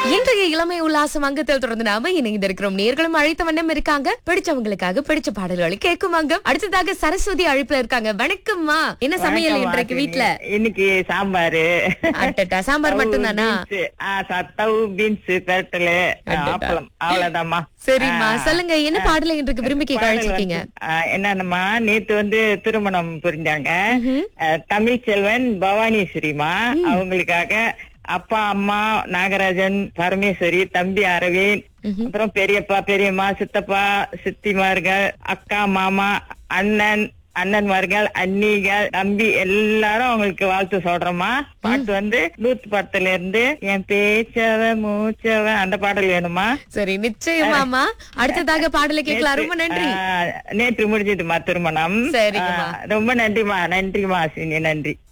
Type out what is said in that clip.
இன்றைய இளமை உல்லாசம் அங்கத்தில் தொடர்ந்து நாம இணைந்திருக்கிறோம் நேர்களும் அழைத்த வண்ணம் இருக்காங்க பிடிச்சவங்களுக்காக பிடிச்ச பாடல்களை கேட்கும் அங்கம் அடுத்ததாக சரஸ்வதி அழைப்புல இருக்காங்க வணக்கம்மா என்ன சமையல் வணக்கம் இன்றைக்கு வாசினி. வீட்ல இன்னைக்கு சாம்பாரு அட்டட்டா சாம்பார் மட்டும்தானா சத்தவு பீன்ஸ் பெரட்டலு அடடா. ஆப்பளம் அவ்வளவுதாம்மா சரிம்மா ஆ. சொல்லுங்க என்ன பாடலை இன்றைக்கு விரும்பி கேட்க பாடல் அழைச்சிருக்கீங்க வந்து, ஆ, என்னன்னம்மா நேத்து வந்து திருமணம் புரிஞ்சாங்க ம்ஹும். தமிழ் செல்வன் பவானீஸ்வரிமா அவங்களுக்காக அப்பா அம்மா நாகராஜன் பரமேஸ்வரி தம்பி அரவிந்த் அப்புறம் பெரியப்பா பெரியம்மா சித்தப்பா சித்திமார்கள் அக்கா மாமா அண்ணன் அண்ணன்மார்கள் அண்ணிகள் தம்பி எல்லாரும் அவங்களுக்கு வாழ்த்து சொல்றோமா பாட்டு வந்து நூத்து படத்துல இருந்து என் பேச்சவ மூச்சவ அந்த பாடல் வேணுமா சரி நிச்சயமாமா அடுத்ததாக பாடலை கேட்கலாம் ரொம்ப நன்றி ஆ, நேற்று முடிஞ்சதுமா திருமணம் சரிங்கம்மா. ஆ, ரொம்ப நன்றிமா நன்றிமா அஸ்வினி நன்றி